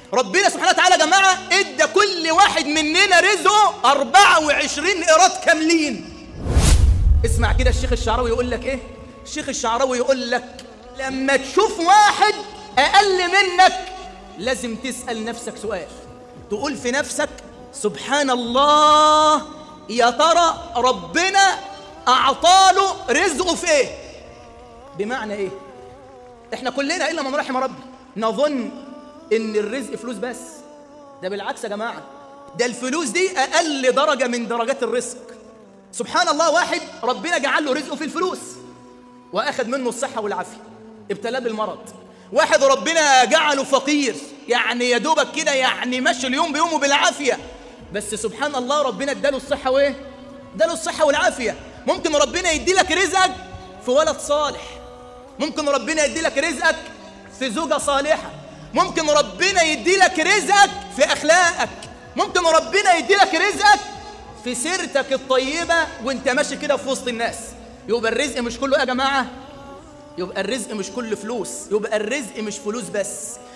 ربنا سبحانه وتعالى يا جماعة ادى كل واحد مننا رزقه 24 قيراط كاملين اسمع كده الشيخ الشعراوي يقول لك ايه الشيخ الشعراوي يقول لك لما تشوف واحد اقل منك لازم تسأل نفسك سؤال تقول في نفسك سبحان الله يا ترى ربنا اعطاله رزقه في ايه بمعنى ايه احنا كلنا الا من رحم ربي نظن ان الرزق فلوس بس ده بالعكس يا جماعه ده الفلوس دي اقل درجه من درجات الرزق سبحان الله واحد ربنا جعل له رزقه في الفلوس واخذ منه الصحه والعافيه ابتلاه بالمرض واحد ربنا جعله فقير يعني يا دوبك كده يعني ماشي اليوم بيومه بالعافيه بس سبحان الله ربنا اداله الصحه وايه اداله الصحه والعافيه ممكن ربنا يدي لك رزقك في ولد صالح ممكن ربنا يدي لك رزقك في زوجة صالحة ممكن ربنا يدي لك رزقك في أخلاقك ممكن ربنا يدي لك رزقك في سيرتك الطيبة وانت ماشي كده في وسط الناس يبقى الرزق مش كله يا جماعة يبقى الرزق مش كل فلوس يبقى الرزق مش فلوس بس